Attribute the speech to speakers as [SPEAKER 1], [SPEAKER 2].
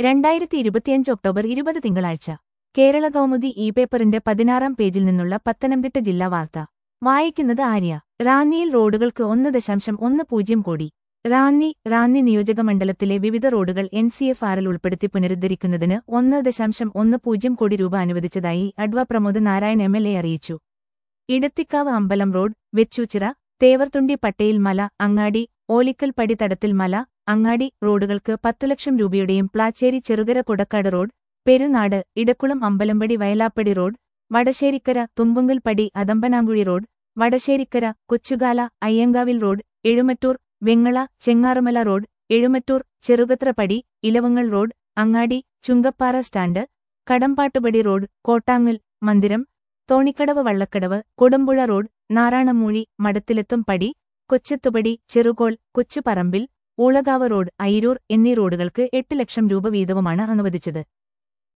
[SPEAKER 1] രണ്ടായിരത്തി ഇരുപത്തിയഞ്ച് ഒക്ടോബർ ഇരുപത് തിങ്കളാഴ്ച കേരള കൗമുദി ഇ പേപ്പറിന്റെ പതിനാറാം പേജിൽ നിന്നുള്ള പത്തനംതിട്ട ജില്ലാ വാർത്ത വായിക്കുന്നത് ആര്യ റാന്നിയിൽ റോഡുകൾക്ക് ഒന്ന് ദശാംശം ഒന്ന് പൂജ്യം കോടി റാന്നി റാന്നി നിയോജകമണ്ഡലത്തിലെ വിവിധ റോഡുകൾ എൻ സി എഫ് ആറിൽ ഉൾപ്പെടുത്തി പുനരുദ്ധരിക്കുന്നതിന് ഒന്ന് ദശാംശം ഒന്ന് പൂജ്യം കോടി രൂപ അനുവദിച്ചതായി adv Pramod Narayan M L A അറിയിച്ചു ഇടത്തിക്കാവ് അമ്പലം റോഡ് വെച്ചൂച്ചിറ തേവർത്തുണ്ടി പട്ടയിൽ മല അങ്ങാടി ഓലിക്കൽ പടി തടത്തിൽ മല അങ്ങാടി റോഡുകൾക്ക് പത്തു ലക്ഷം രൂപയുടെയും Placheri Cherukara Kodakkad road Perunad Edakkulam Ambalappadi Vayalappadi road Vadasserikkara Thumpunkalpadi Athampanamkuzhi road Vadasserikkara Kochukala അയ്യങ്കാവിൽ road Ezhumattoor Vengala Chengarumala road Ezhumattoor Cherukathrappadi Elavangal road Angadi Chungappara stand Kadampattupadi road Kottangal Mandiram Thonikkadavu Vallakkadavu Kodumpuzha road Naranammoozhi മടത്തിലെത്തും പടി കൊച്ചത്തുപടി ചെറുകോൽ കൊച്ചുപറമ്പിൽ ഊളകാവ് റോഡ് ഐരൂർ എന്നീ റോഡുകൾക്ക് എട്ട് ലക്ഷം രൂപ വീതവുമാണ് അനുവദിച്ചത്